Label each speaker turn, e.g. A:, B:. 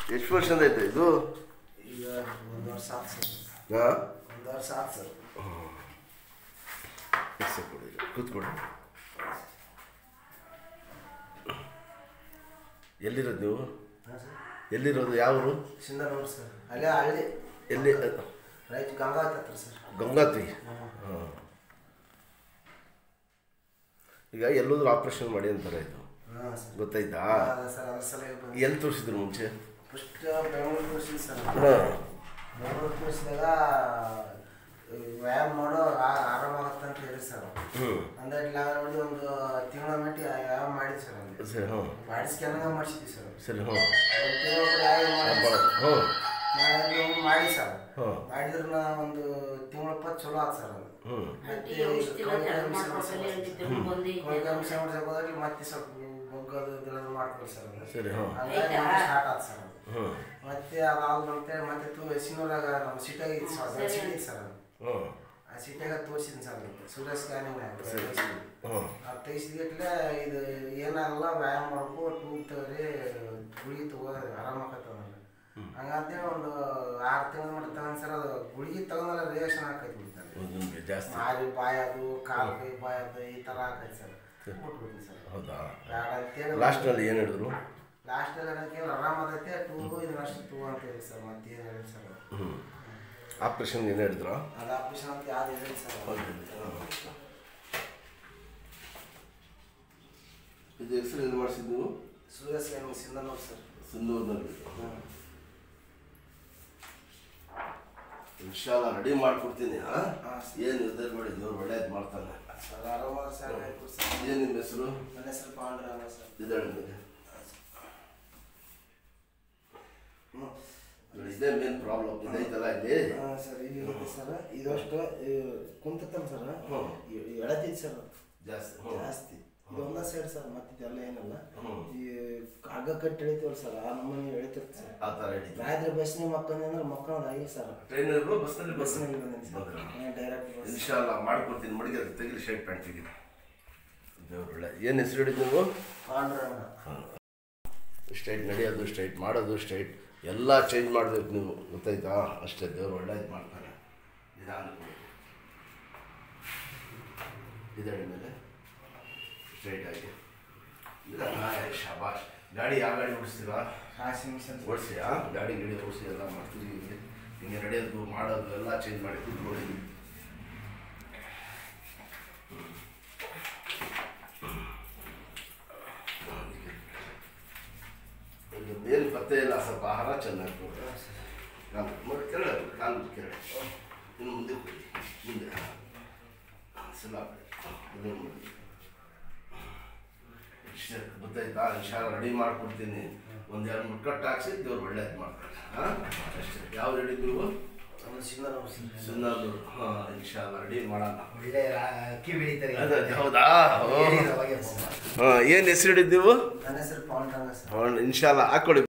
A: ಎಷ್ಟು ವರ್ಷದ ಐತೆ ಇದು
B: ಈಗ ಒಂದು ವರ್ಷ ಆತು ಸರ್
A: ಹಾಂ
B: ಒಂದು ವರ್ಷ ಆತು ಸರ್
A: ಎಕ್ಸೆ ಕೊಡಿ ಕೂತ್ಕೊಳ್ಳಿ ಎಲ್ಲಿರೋದು ನೀವು
B: ಹಾಂ ಸರ್
A: ಎಲ್ಲಿರೋದು ಯಾವ ಊರು
B: ಸಿಂಧನೂರು ಸರ್ ಅಲ್ಲೇ ಹಳ್ಳಿ
A: ಎಲ್ಲಿ
B: ರೈತ ಗಂಗಾವತಿ ಹತ್ರ ಸರ್
A: ಗಂಗಾತ್ರಿ ಹಾಂ ಈಗ ಎಲ್ಲೋದ್ರೂ ಆಪ್ರೇಷನ್ ಮಾಡಿ ಅಂತಾರೆ ಇದು
B: ಹಾಂ ಸರ್
A: ಗೊತ್ತಾಯ್ತಾ
B: ಅದೇ ಸರ್ ಅದ್ರ ಸಲ
A: ಎಲ್ಲಿ ತೋರಿಸಿದ್ರು ಮುಂಚೆ
B: ಫಸ್ಟ್ ಬೆಂಗಳೂರು ತೋರಿಸಿದ್ವಿ ಸರ್
A: ಹಾಂ
B: ಬೆಂಗಳೂರು ತೋರಿಸಿದಾಗ ವ್ಯಾಯಾಮ ಮಾಡೋ ಆ- ಆರಾಮಾಗತ್ತೆ ಅಂತ ಹೇಳಿ ಸರ್
A: ಹ್ಞೂ
B: ಅಂದ್ರೆ ಇಲ್ಲ ನೋಡಿ ಒಂದು ತಿಂಗಳ ಮಟ್ಟಿ ವ್ಯಾಯಾಮ ಮಾಡಿದ್ವಿ ಸರ್ ಅಲ್ಲಿ
A: ಸರಿ ಹ್ಞೂ
B: ಬಾಡಿ ಸ್ಕ್ಯಾನಿಂಗ್ ಮಾಡಿಸಿದ್ವಿ ಸರ್
A: ಸರಿ ಹ್ಞೂ
B: ಒಂದು ತಿಂಗಳ ವ್ಯಾಯಾಮ ಮಾಡಿದ್ವಿ ಸರ್.
A: ಹ್ಞೂ
B: ಮಾಡಿ ಮಾಡಿ ಸರ್
A: ಹ್ಞೂ
B: ಮಾಡಿದ್ರ ಒಂದು ತಿಂಗಳ ಪತ್ತು ಚಲೋ ಆತ್ ಸರ್ ಅದು
A: ಹ್ಞೂ
B: ಮತ್ತೆ ಹೋದಾಗ ಮತ್ತೆ ಸ್ವಲ್ಪ ಬೊಗ್ಗದು ಇದೆಲ್ಲ ಮಾಡ್ಕೊಳ್ಳಿ ಸರ್ ಅದು
A: ಸರಿ ಹ್ಞೂ
B: ಹಂಗಾಗಿ ಸ್ಟಾರ್ಟ್ ಆತ್ ಸರ್ ಅದು
A: ಹ್ಞೂ
B: ಮತ್ತೆ ಅದಾದ ಅಂತೇಳಿ ಮತ್ತೆ ತು ಎಸಿನೂರಾಗ ನಮ್ಮ ಸಿಟಾಗ ಇತ್ತು ಸರ್ ಅದು ಸಿಟಿ ಇತ್ತು ಸರ್ ಅದು
A: ಹ್ಞೂ
B: ಆ ಸಿಟಿಯಾಗ ತೋರಿಸಿದ್ದೀನಿ ಸರ್ ಅದು ಸೂರ್ಯ ಸ್ಕ್ಯಾನಿಂಗ್
A: ಹ್ಞೂ
B: ಅದು ತೆಗಿಸಿದ್ಗಟ್ಲೆ ಇದು ಏನಾಗಲ್ಲ ವ್ಯಾಯಾಮ ಮಾಡ್ಕೊ ಟೂಬ್ ತಗೋರಿ ಗುಳಿಗೆ ತಗೋ ಆರಾಮಾಕತ್ತದ ಹಂಗಂತೇಳಿ ಒಂದು ಆರು ತಿಂಗಳ ಮಟ್ಟ ತಗೊಂಡ್ ಸರ್ ಅದು ಗುಳಿಗೆ ತಗೊಂಡಲ್ಲ ರಿಯಾಕ್ಷನ್ ಆಕೈತಿ ಬಿಡ್ತಾರೆ
A: ನಿಮಗೆ ಜಾಸ್ತಿ
B: ಮಾರಿ ಬಾಯದು ಕಾಲು ಕೈ ಬಾಯದು ಈ ಥರ ಆಕೈತಿ ಸರ್ ಬಿಟ್ಬಿಡ್ತೀನಿ ಸರ್
A: ಹೌದಾ
B: ಬೇಡ ಅಂತೇಳಿ
A: ಲಾಸ್ಟ್ನಲ್ಲಿ ಏನು ಹೇಳಿದ್ರು
B: ಲಾಸ್ಟಲ್ಲಿ ಅದಕ್ಕೆ ಆರಾಮದೈತೆ ಟೂಬು ಇದನ್ನಷ್ಟು ಟೂ ಅಂತ ಹೇಳಿ ಸರ್ ಮತ್ತೆ ಏನು ಹೇಳಿ ಸರ್
A: ಹ್ಞೂ ಆಪ್ರೇಷನ್ ಏನು ಹೇಳಿದ್ರು
B: ಅದು ಆಪರೇಷನ್ ಅಂತ ಯಾವ್ದು ಹೇಳಿ ಸರ್
A: ಇದು ಹೆಸರು ಏನು ಮಾಡಿಸಿದ್ದು ನೀವು
B: ಸೂರ್ಯ ಸ್ಕ್ಯಾನಿಂಗ್ ಸಿಂಧನೂರು ಸರ್
A: ಸಿಂಧೂರಿನಲ್ಲಿ ಇನ್ಶಾಲ್ಲ ರೆಡಿ ಮಾಡ್ಕೊಡ್ತೀನಿ ಹಾಂ
B: ಹಾಂ
A: ಏನು ನಿರ್ಧಾರ ಮಾಡಿ ದೇವ್ರು ಒಳ್ಳೇದು ಮಾಡ್ತಾನೆ
B: ಸರ್ ಆರಾಮಾದ ಸರ್ ಆಯ್ತು ಸರ್
A: ಏನು ನಿಮ್ಮ ಹೆಸರು
B: ನನ್ನ ಹೆಸರು ಪಾಂಡುರಂಗ ಸರ್
A: ಇದ್ದಾಳೆ ನಿಮಗೆ
B: ಹ್ಞೂ
A: ಇದೇ ಮೇನ್ ಪ್ರಾಬ್ಲಮ್ ಇದೈತಲ್ಲ ಇಲ್ಲಿ
B: ಹಾಂ ಸರ್ ಇಲ್ಲಿ ಇರುತ್ತೆ ಸರ್ ಇದಷ್ಟು ಕುಂತತ್ತಲ್ಲ ಸರ್
A: ಹ್ಮ್.
B: ಎಳತಿತ್ತು ಸರ್
A: ಜಾಸ್ತಿ ಹ್ಞೂ
B: ಜಾಸ್ತಿ ಇದೊಂದ ಸೈಡ್ ಸರ್ ಮತ್ತೆ ಇದೆಲ್ಲ ಏನಲ್ಲ
A: ಹ್ಮ್.
B: ಈ ಹಗ್ಗ ಕಟ್ಟಿ ಎಳಿತೀವಲ್ಲ ಸರ್ ಆ ನಮ್ಮನೆ ಎಳಿತಿರ್ತೆ ಸರ್
A: ಆ ಥರ ಹಿಡಿತು
B: ರಾತ್ರಿ ಬಸ್ನಾಗ ಮಕ್ಕಂದ್ರೆ ಅಂದ್ರೆ ಮಕ್ಕಳೋದು ಆಗಿಲ್ಲ ಸರ್
A: ಟ್ರೈನಲ್ಲಿ ಬಸ್ನಲ್ಲಿ ಬಸ್
B: ಬಸ್ನಲ್ಲಿ ಬಂದಿನಿ ಸರ್ ಡೈರೆಕ್ಟ್ ಬಸ್
A: ಇನ್ಶಾಲ್ಲ ಮಾಡ್ಕೊಡ್ತೀನಿ ಮಡಿಗೆ ತೆಗಿಲಿ ಶರ್ಟ್ ಪ್ಯಾಂಟ್ ತೆಗಿಲಿ ದೇವ್ರು ಒಳ್ಳೆ ಏನು ಹೆಸರು ಹಿಡಿದು ನೀವು
B: ಪಾಂಡುರಂಗ
A: ಸ್ಟ್ರೈಟ್ ನಡೆಯೋದು ಸ್ಟ್ರೈಟ್ ಮಾಡೋದು ಸ್ಟ್ರೈಟ್ ಎಲ್ಲ ಚೇಂಜ್ ಮಾಡಬೇಕು ನೀವು ಗೊತ್ತಾಯ್ತಾ ಅಷ್ಟೇ ದೇವ್ರು ಒಳ್ಳೇದು ಮಾಡ್ತಾನೆ ನಿಧಾನ ಇದಾಡಿ ಮೇಲೆ ಸ್ಟ್ರೈಟ್ ಆಗಿ ನಿಧಾನ ಶಾಬಾಷ್ ಗಾಡಿ ಯಾವ ಗಾಡಿ ಓಡಿಸ್ತೀರಾ
B: ವಾಷಿಂಗ್ ಮಿಷನ್
A: ಓಡಿಸಿಯಾ ಗಾಡಿ ಗಿಡಿ ಓಡಿಸಿ ಎಲ್ಲ ಮಾಡ್ತೀವಿ ಹಿಂಗೆ ಹಿಂಗೆ ನಡೆಯೋದು ಮಾಡೋದು ಎಲ್ಲ ಚೇಂಜ್ ಮಾಡಿ ಕೂತ್ಕೊಳ್ಳಿ ಈಗ ಬೇರೆ ಪತ್ತೆ ಇಲ್ಲ ಸ್ವಲ್ಪ ಆಹಾರ ಚೆನ್ನಾಗಿ ಕೊಡು. ಕಾಲು ಮತ್ತೆ ಕೆರಳೆ ಕಾಲು ಕೆರಳೆ ಇನ್ನು ಮುಂದೆ ಕೊಡಿ ಮುಂದೆ ಸಲ ಅದೇ ಮಾಡಿ ಇಷ್ಟೇ ಗೊತ್ತಾಯ್ತಾ ಇನ್ಶಾಲ್ಲ ರೆಡಿ ಮಾಡ್ಕೊಡ್ತೀನಿ ಒಂದು ಎರಡು ಮೂರು ಕಟ್ ಹಾಕ್ಸಿ ದೇವ್ರು ಒಳ್ಳೇದು ಮಾಡ್ತಾರೆ ಹಾಂ ಅಷ್ಟೇ ಯಾವ ರೆಡಿ ನೀವು
B: ನಮ್ಮ ಸಿಂಧನೂರು ಸರ್
A: ಸುನ್ನಾದ್ರು ಹಾಂ ಇನ್ಶಾಲ್ಲ ರೆಡಿ ಮಾಡೋಣ
B: ಒಳ್ಳೆ ಅಕ್ಕಿ ಬೆಳಿತಾರೆ
A: ಅದೇ, ಹೌದಾ
B: ಹೇಳಿದ ಅವಾಗೆ ಪಾಪ.
A: ಹಾಂ ಏನು ಹೆಸರು ಹಿಡಿದೀವು
B: ನನ್ನ ಹೆಸರು ಪಾಂಡುರಂಗ ಸರ್
A: ಇನ್ಶಾಲ್ಲ ಹಾಕ್ಕೊಡಿ